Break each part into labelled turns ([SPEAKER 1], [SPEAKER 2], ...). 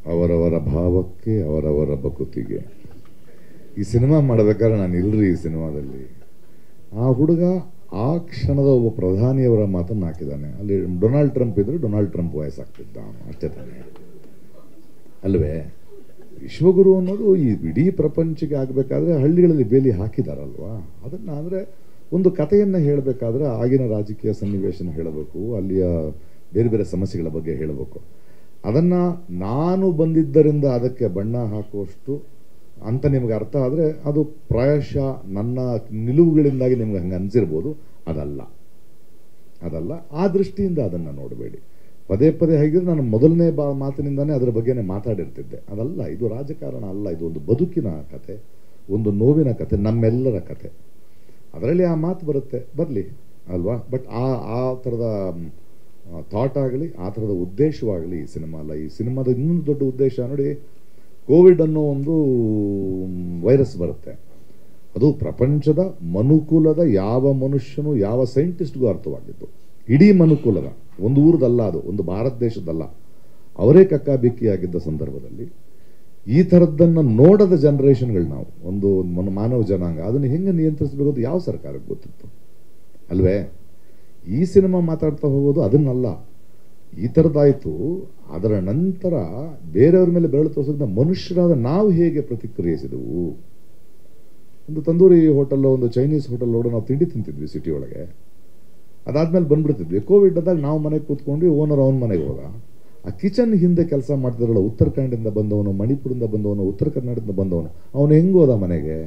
[SPEAKER 1] ಅವರವರ ಭಾವಕ್ಕೆ ಅವರವರ ಬಕುತಿಗೆ ಈ ಸಿನಿಮಾ ಮಾಡಬೇಕಾದ್ರೆ ನಾನು ಇಲ್ರಿ ಈ ಸಿನಿಮಾದಲ್ಲಿ ಆ ಹುಡುಗ ಆ ಕ್ಷಣದ ಒಬ್ಬ ಪ್ರಧಾನಿಯವರ ಮಾತನ್ನು ಹಾಕಿದ್ದಾನೆ ಅಲ್ಲಿ ಡೊನಾಲ್ಡ್ ಟ್ರಂಪ್ ಇದ್ರೆ ಡೊನಾಲ್ಡ್ ಟ್ರಂಪ್ ವಯಸ್ಸಾಗ್ತಿದ್ದ ಅವನು ಅಷ್ಟೇ ತಾನೇ ಅಲ್ವೇ ವಿಶ್ವಗುರು ಅನ್ನೋದು ಈ ಇಡೀ ಪ್ರಪಂಚಕ್ಕೆ ಆಗಬೇಕಾದ್ರೆ ಹಳ್ಳಿಗಳಲ್ಲಿ ಬೇಲಿ ಹಾಕಿದಾರಲ್ವಾ ಅದನ್ನು ಅಂದರೆ ಒಂದು ಕಥೆಯನ್ನು ಹೇಳಬೇಕಾದ್ರೆ ಆಗಿನ ರಾಜಕೀಯ ಸನ್ನಿವೇಶನ ಹೇಳಬೇಕು ಅಲ್ಲಿಯ ಬೇರೆ ಬೇರೆ ಸಮಸ್ಯೆಗಳ ಬಗ್ಗೆ ಹೇಳಬೇಕು ಅದನ್ನು ನಾನು ಬಂದಿದ್ದರಿಂದ ಅದಕ್ಕೆ ಬಣ್ಣ ಹಾಕುವಷ್ಟು ಅಂತ ನಿಮಗೆ ಅರ್ಥ ಆದರೆ ಅದು ಪ್ರಾಯಶಃ ನನ್ನ ನಿಲುವುಗಳಿಂದಾಗಿ ನಿಮ್ಗೆ ಹಂಗೆ ಅನಿಸಿರ್ಬೋದು ಅದಲ್ಲ ಅದಲ್ಲ ಆ ದೃಷ್ಟಿಯಿಂದ ಅದನ್ನು ನೋಡಬೇಡಿ ಪದೇ ಪದೇ ಹೇಗಿದ್ರೆ ನಾನು ಮೊದಲನೇ ಬಾ ಮಾತಿನಿಂದಾನೇ ಅದರ ಬಗ್ಗೆನೇ ಮಾತಾಡಿರ್ತಿದ್ದೆ ಅದಲ್ಲ ಇದು ರಾಜಕಾರಣ ಅಲ್ಲ ಇದು ಒಂದು ಬದುಕಿನ ಕತೆ ಒಂದು ನೋವಿನ ಕತೆ ನಮ್ಮೆಲ್ಲರ ಕತೆ ಅದರಲ್ಲಿ ಆ ಮಾತು ಬರುತ್ತೆ ಬರಲಿ ಅಲ್ವಾ ಬಟ್ ಆ ಆ ಥರದ ಥಾಟ್ ಆಗಲಿ ಆ ಥರದ ಉದ್ದೇಶವಾಗಲಿ ಈ ಸಿನಿಮಾ ಅಲ್ಲ ಈ ಸಿನಿಮಾದ ಇನ್ನೊಂದು ದೊಡ್ಡ ಉದ್ದೇಶ ನೋಡಿ ಕೋವಿಡ್ ಅನ್ನೋ ಒಂದು ವೈರಸ್ ಬರುತ್ತೆ ಅದು ಪ್ರಪಂಚದ ಮನುಕುಲದ ಯಾವ ಮನುಷ್ಯನು ಯಾವ ಸೈಂಟಿಸ್ಟ್ಗೂ ಅರ್ಥವಾಗಿತ್ತು ಇಡೀ ಮನುಕುಲದ ಒಂದು ಊರದಲ್ಲ ಅದು ಒಂದು ಭಾರತ ದೇಶದಲ್ಲ ಅವರೇ ಕಕ್ಕಾಬಿಕ್ಕಿಯಾಗಿದ್ದ ಸಂದರ್ಭದಲ್ಲಿ ಈ ಥರದ್ದನ್ನು ನೋಡದ ಜನರೇಷನ್ಗಳು ನಾವು ಒಂದು ಮನ- ಮಾನವ ಜನಾಂಗ ಅದನ್ನು ಹೆಂಗೆ ನಿಯಂತ್ರಿಸಬೇಕು ಅಂತ ಯಾವ ಸರ್ಕಾರಕ್ಕೆ ಗೊತ್ತಿತ್ತು ಅಲ್ವೇ ಈ ಸಿನಿಮಾ ಮಾತಾಡ್ತಾ ಹೋಗೋದು ಅದನ್ನಲ್ಲ ಈ ಥರದ್ದಾಯಿತು ಅದರ ನಂತರ ಬೇರೆಯವ್ರ ಮೇಲೆ ಬೆರಳು ತೋರಿಸೋದನ್ನ ಮನುಷ್ಯರಾದ ನಾವು ಹೇಗೆ ಪ್ರತಿಕ್ರಿಯಿಸಿದೆವು ಒಂದು ತಂದೂರಿ ಹೋಟೆಲ್ ಒಂದು ಚೈನೀಸ್ ಹೋಟೆಲ್ ಒಳಗೆ ನಾವು ತಿಂಡಿ ತಿಂತಿದ್ವಿ ಸಿಟಿ ಒಳಗೆ ಅದಾದ್ಮೇಲೆ ಬಂದ್ಬಿಡ್ತಿದ್ವಿ ಕೋವಿಡ್ ಆದಾಗ ನಾವು ಮನೆಗೆ ಕೂತ್ಕೊಂಡು ಓನರ್ ಅವನ ಮನೆಗೆ ಹೋದ ಆ ಕಿಚನ್ ಹಿಂದೆ ಕೆಲಸ ಮಾಡ್ತಿದ್ರಲ್ಲ ಉತ್ತರಾಖಂಡಿಂದ ಬಂದವನು ಮಣಿಪುರದಿಂದ ಬಂದವನು ಉತ್ತರ ಕರ್ನಾಟಕದಿಂದ ಬಂದವನು ಅವನು ಹೆಂಗ್ ಹೋದ ಮನೆಗೆ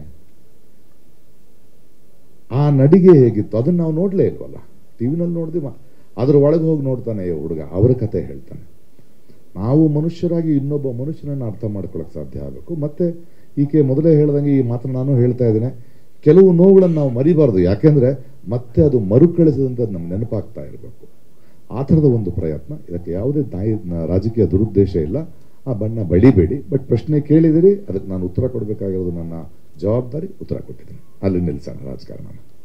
[SPEAKER 1] ಆ ನಡಿಗೆ ಹೇಗಿತ್ತು ಅದನ್ನ ನಾವು ನೋಡ್ಲೇ ಇಲ್ವಲ್ಲ ಟಿವಿನಲ್ಲಿ ನೋಡಿದ್ವಿ ಮಾ ಅದ್ರ ಒಳಗೆ ಹೋಗಿ ನೋಡ್ತಾನೆ ಈ ಹುಡುಗ ಅವರ ಕತೆ ಹೇಳ್ತಾನೆ ನಾವು ಮನುಷ್ಯರಾಗಿ ಇನ್ನೊಬ್ಬ ಮನುಷ್ಯನನ್ನು ಅರ್ಥ ಮಾಡ್ಕೊಳಕ್ ಸಾಧ್ಯ ಆಗಬೇಕು ಮತ್ತೆ ಈಕೆ ಮೊದಲೇ ಹೇಳ್ದಂಗೆ ಈ ಮಾತನ್ನ ನಾನು ಹೇಳ್ತಾ ಇದ್ದೇನೆ ಕೆಲವು ನೋವುಗಳನ್ನು ನಾವು ಮರಿಬಾರ್ದು ಯಾಕೆಂದ್ರೆ ಮತ್ತೆ ಅದು ಮರುಕಳಿಸಿದಂತೆ ನಮ್ಗೆ ನೆನಪಾಗ್ತಾ ಇರಬೇಕು ಆ ಥರದ ಒಂದು ಪ್ರಯತ್ನ ಇದಕ್ಕೆ ಯಾವುದೇ ನಾಯಿ ನ- ರಾಜಕೀಯ ದುರುದ್ದೇಶ ಇಲ್ಲ ಆ ಬಣ್ಣ ಬಳಿಬೇಡಿ ಬಟ್ ಪ್ರಶ್ನೆ ಕೇಳಿದಿರಿ ಅದಕ್ಕೆ ನಾನು ಉತ್ತರ ಕೊಡಬೇಕಾಗಿರೋದು ನನ್ನ ಜವಾಬ್ದಾರಿ ಉತ್ತರ ಕೊಟ್ಟಿದ್ದೀನಿ ಅಲ್ಲಿ ನಿಲ್ಸೋಣ ರಾಜಕಾರಣ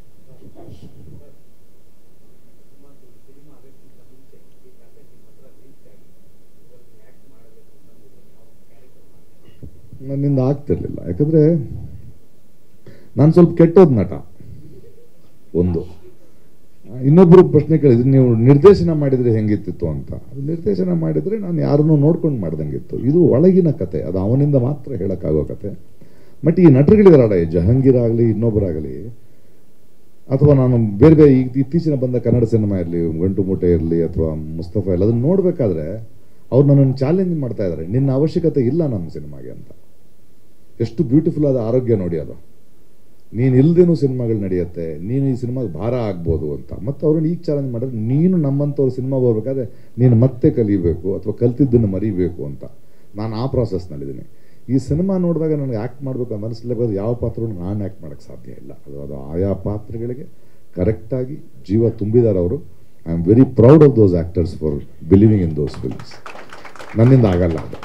[SPEAKER 1] ನನ್ನಿಂದ ಆಗ್ತಿರ್ಲಿಲ್ಲ ಯಾಕಂದ್ರೆ ನಾನು ಸ್ವಲ್ಪ ಕೆಟ್ಟೋದ್ ನಟ ಒಂದು ಇನ್ನೊಬ್ರು ಪ್ರಶ್ನೆ ಕೇಳಿದ್ರು ನೀವು ನಿರ್ದೇಶನ ಮಾಡಿದ್ರೆ ಹೆಂಗಿತ್ತಿತ್ತು ಅಂತ ಅದು ನಿರ್ದೇಶನ ಮಾಡಿದ್ರೆ ನಾನು ಯಾರನ್ನೂ ನೋಡ್ಕೊಂಡು ಮಾಡ್ದಂಗಿತ್ತು ಇದು ಒಳಗಿನ ಕತೆ ಅದು ಅವನಿಂದ ಮಾತ್ರ ಹೇಳಕ್ಕಾಗೋ ಕತೆ ಬಟ್ ಈ ನಟರುಗಳಿದಾರಲ್ಲ ಈ ಜಹಂಗೀರ್ ಆಗಲಿ ಇನ್ನೊಬ್ಬರಾಗಲಿ ಅಥವಾ ನಾನು ಬೇರೆ ಬೇರೆ ಈಗ ಇತ್ತೀಚಿನ ಬಂದ ಕನ್ನಡ ಸಿನಿಮಾ ಇರಲಿ ಗಂಟು ಮೂಟೆ ಇರಲಿ ಅಥವಾ ಮುಸ್ತಫಾ ಇರಲಿ ಅದನ್ನ ನೋಡ್ಬೇಕಾದ್ರೆ ಅವ್ರು ನನ್ನನ್ನು ಚಾಲೆಂಜ್ ಮಾಡ್ತಾ ಇದ್ದಾರೆ ನಿನ್ನ ಅವಶ್ಯಕತೆ ಇಲ್ಲ ನಮ್ಮ ಸಿನಿಮಾಗೆ ಅಂತ ಎಷ್ಟು ಬ್ಯೂಟಿಫುಲ್ ಆದ ಆರೋಗ್ಯ ನೋಡಿ ಅದು ನೀನು ಇಲ್ದೇನೂ ಸಿನಿಮಾಗಳು ನಡೆಯುತ್ತೆ ನೀನು ಈ ಸಿನಿಮಾಗೆ ಭಾರ ಆಗ್ಬೋದು ಅಂತ ಮತ್ತೆ ಅವ್ರನ್ನ ಈಗ ಚಾಲೆಂಜ್ ಮಾಡಿದ್ರೆ ನೀನು ನಮ್ಮಂಥವ್ರ ಸಿನಿಮಾ ಬರ್ಬೇಕಾದ್ರೆ ನೀನು ಮತ್ತೆ ಕಲಿಬೇಕು ಅಥವಾ ಕಲ್ತಿದ್ದನ್ನು ಮರಿಬೇಕು ಅಂತ ನಾನು ಆ ಪ್ರಾಸೆಸ್ನಲ್ಲಿದ್ದೀನಿ ಈ ಸಿನಿಮಾ ನೋಡಿದಾಗ ನನಗೆ ಆ್ಯಕ್ಟ್ ಮಾಡಬೇಕು ಅಂತ ಅನಿಸ್ಲೇಬೇಕು ಯಾವ ಪಾತ್ರವನ್ನು ನಾನು ಆ್ಯಕ್ಟ್ ಮಾಡೋಕ್ಕೆ ಸಾಧ್ಯ ಇಲ್ಲ ಅದು ಅದು ಆಯಾ ಪಾತ್ರಗಳಿಗೆ ಕರೆಕ್ಟಾಗಿ ಜೀವ ತುಂಬಿದ್ದಾರೆ ಅವರು I am very proud of those actors for believing in those films ನನ್ನಿಂದ ಆಗಲ್ಲ ಅದು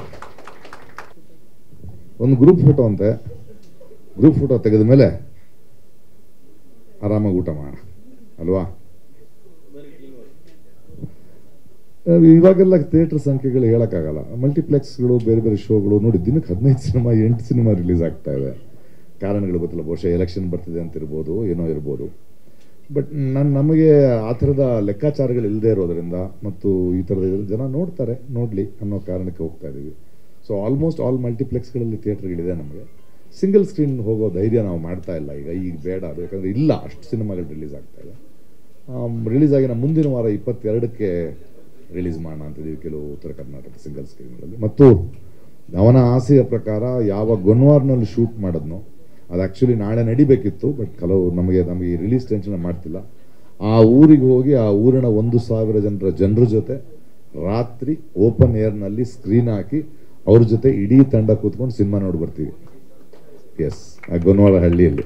[SPEAKER 1] ಒಂದು ಗ್ರೂಪ್ ಫೋಟೋ ಅಂತೆ ಗ್ರೂಪ್ ಫೋಟೋ ತೆಗೆದ ಮೇಲೆ ಆರಾಮಾಗಿ ಊಟ ಮಾಡೋಣ ಅಲ್ವಾ ಅಹ್ ಇವಾಗೆಲ್ಲ ಥಿಯೇಟರ್ ಸಂಖ್ಯೆಗಳು ಹೇಳೋಕ್ಕಾಗಲ್ಲ ಮಲ್ಟಿಪ್ಲೆಕ್ಸ್ಗಳು ಬೇರೆ ಬೇರೆ ಶೋಗಳು ನೋಡಿ ದಿನಕ್ಕೆ ಹದಿನೈದು ಸಿನಿಮಾ ಎಂಟು ಸಿನಿಮಾ ರಿಲೀಸ್ ಆಗ್ತಾ ಇದೆ ಕಾರಣಗಳು ಗೊತ್ತಿಲ್ಲ ಬಹುಶಃ ಎಲೆಕ್ಷನ್ ಬರ್ತಿದೆ ಅಂತ ಇರ್ಬೋದು ಏನೋ ಇರ್ಬೋದು ಬಟ್ ನಾನು ನಮಗೆ ಆ ಥರದ ಲೆಕ್ಕಾಚಾರಗಳು ಇಲ್ಲದೆ ಇರೋದ್ರಿಂದ ಮತ್ತು ಈ ಥರದ ಇದ್ರ ಜನ ನೋಡ್ತಾರೆ ನೋಡಲಿ ಅನ್ನೋ ಕಾರಣಕ್ಕೆ ಹೋಗ್ತಾ ಇದ್ದೀವಿ ಸೊ ಆಲ್ಮೋಸ್ಟ್ ಆಲ್ ಮಲ್ಟಿಪ್ಲೆಕ್ಸ್ಗಳಲ್ಲಿ ಥಿಯೇಟರ್ಗಳಿದೆ ನಮಗೆ ಸಿಂಗಲ್ ಸ್ಕ್ರೀನ್ ಹೋಗೋ ಧೈರ್ಯ ನಾವು ಮಾಡ್ತಾ ಇಲ್ಲ ಈಗ ಈಗ ಬೇಡ ಅದು ಯಾಕಂದರೆ ಇಲ್ಲ ಅಷ್ಟು ಸಿನಿಮಾಗಳು ರಿಲೀಸ್ ಆಗ್ತಾ ಇದೆ ರಿಲೀಸ್ ಆಗಿನ ಮುಂದಿನ ವಾರ ಇಪ್ಪತ್ತೆರಡಕ್ಕೆ ರಿಲೀಸ್ ಮಾಡೋಣ ಅಂತಿದ್ದೀವಿ ಕೆಲವು ಉತ್ತರ ಕರ್ನಾಟಕ ಸಿಂಗಲ್ ಸ್ಕ್ರೀನ್ಗಳಲ್ಲಿ ಮತ್ತು ಅವನ ಆಸೆಯ ಪ್ರಕಾರ ಯಾವ ಗೊನ್ವಾರ್ನಲ್ಲಿ ಶೂಟ್ ಮಾಡಿದ್ನೋ ಅದು ಆ್ಯಕ್ಚುಲಿ ನಾಳೆ ನಡಿಬೇಕಿತ್ತು ಬಟ್ ಕೆಲವು ನಮಗೆ ನಮಗೆ ರಿಲೀಸ್ ಟೆನ್ಷನ್ ಮಾಡ್ತಿಲ್ಲ ಆ ಊರಿಗೆ ಹೋಗಿ ಆ ಊರಿನ ಒಂದು ಸಾವಿರ ಜನರ ಜನರ ಜೊತೆ ರಾತ್ರಿ ಓಪನ್ ಏರ್ನಲ್ಲಿ ಸ್ಕ್ರೀನ್ ಹಾಕಿ ಅವ್ರ ಜೊತೆ ಇಡೀ ತಂಡ ಕೂತ್ಕೊಂಡು ಸಿನಿಮಾ ನೋಡಿ ಬರ್ತೀವಿ ಎಸ್ ಆ ಗೊನ್ವಾರ ಹಳ್ಳಿಯಲ್ಲಿ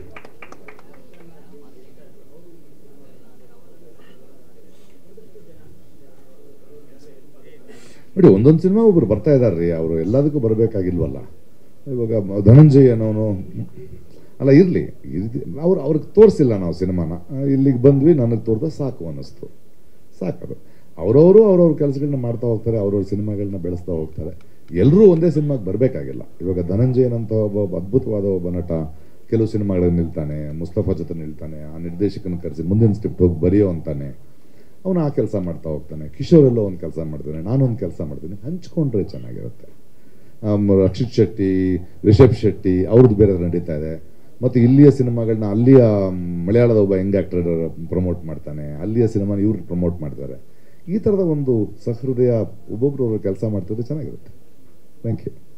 [SPEAKER 1] ನೋಡಿ ಒಂದೊಂದು ಸಿನಿಮಾ ಒಬ್ರು ಬರ್ತಾ ಇದ್ದಾರೆ ರೀ ಅವರು ಎಲ್ಲದಕ್ಕೂ ಬರಬೇಕಾಗಿಲ್ವಲ್ಲ ಇವಾಗ ಧನಂಜಯ್ ಅನ್ನೋನು ಅಲ್ಲ ಇರಲಿ ಅವ್ರು ಅವ್ರಿಗೆ ತೋರಿಸಿಲ್ಲ ನಾವು ಸಿನಿಮಾನ ಆ, ಇಲ್ಲಿಗೆ ಬಂದ್ವಿ ನನಗೆ ತೋರ್ದ ಸಾಕು ಅನ್ನಿಸ್ತು ಸಾಕದು ಅವರವರು ಅವ್ರವ್ರ ಕೆಲಸಗಳನ್ನ ಮಾಡ್ತಾ ಹೋಗ್ತಾರೆ ಅವ್ರವ್ರ ಸಿನಿಮಾಗಳನ್ನ ಬೆಳೆಸ್ತಾ ಹೋಗ್ತಾರೆ ಎಲ್ಲರೂ ಒಂದೇ ಸಿನಿಮಾಗೆ ಬರಬೇಕಾಗಿಲ್ಲ ಇವಾಗ ಧನಂಜಯನ್ ಅಂತ ಒಬ್ಬ ಅದ್ಭುತವಾದ ಒಬ್ಬ ನಟ ಕೆಲವು ಸಿನಿಮಾಗಳಲ್ಲಿ ನಿಲ್ತಾನೆ ಮುಸ್ತಫಾ ಜೊತೆ ನಿಲ್ತಾನೆ ಆ ನಿರ್ದೇಶಕನ ಕರೆಸಿ ಮುಂದಿನ ಸ್ಟೆಪ್ ಹೋಗಿ ಬರೆಯೋ ಅಂತಾನೆ ಅವನು ಆ ಕೆಲಸ ಮಾಡ್ತಾ ಹೋಗ್ತಾನೆ ಕಿಶೋರ್ ಎಲ್ಲೋ ಒಂದು ಕೆಲಸ ಮಾಡ್ತಾನೆ ನಾನೊಂದು ಕೆಲಸ ಮಾಡ್ತೀನಿ ಹಂಚ್ಕೊಂಡ್ರೆ ಚೆನ್ನಾಗಿರುತ್ತೆ ಆಮ್, ರಕ್ಷಿತ್ ಶೆಟ್ಟಿ ರಿಷಬ್ ಶೆಟ್ಟಿ ಅವ್ರದ್ದು ಬೇರೆ ನಡೀತಾ ಇದೆ ಮತ್ತು ಇಲ್ಲಿಯ ಸಿನಿಮಾಗಳನ್ನ ಅಲ್ಲಿಯ ಮ್, ಮಲಯಾಳದ ಒಬ್ಬ ಯಂಗ್ ಆ್ಯಕ್ಟರ್ ಪ್ರಮೋಟ್ ಮಾಡ್ತಾನೆ ಅಲ್ಲಿಯ ಸಿನಿಮಾನ ಇವ್ರು ಪ್ರಮೋಟ್ ಮಾಡ್ತಾರೆ ಈ ಥರದ ಒಂದು ಸಹೃದಯ ಒಬ್ಬೊಬ್ರು ಕೆಲಸ ಮಾಡ್ತಿದ್ರೆ ಚೆನ್ನಾಗಿರುತ್ತೆ ಥ್ಯಾಂಕ್ ಯು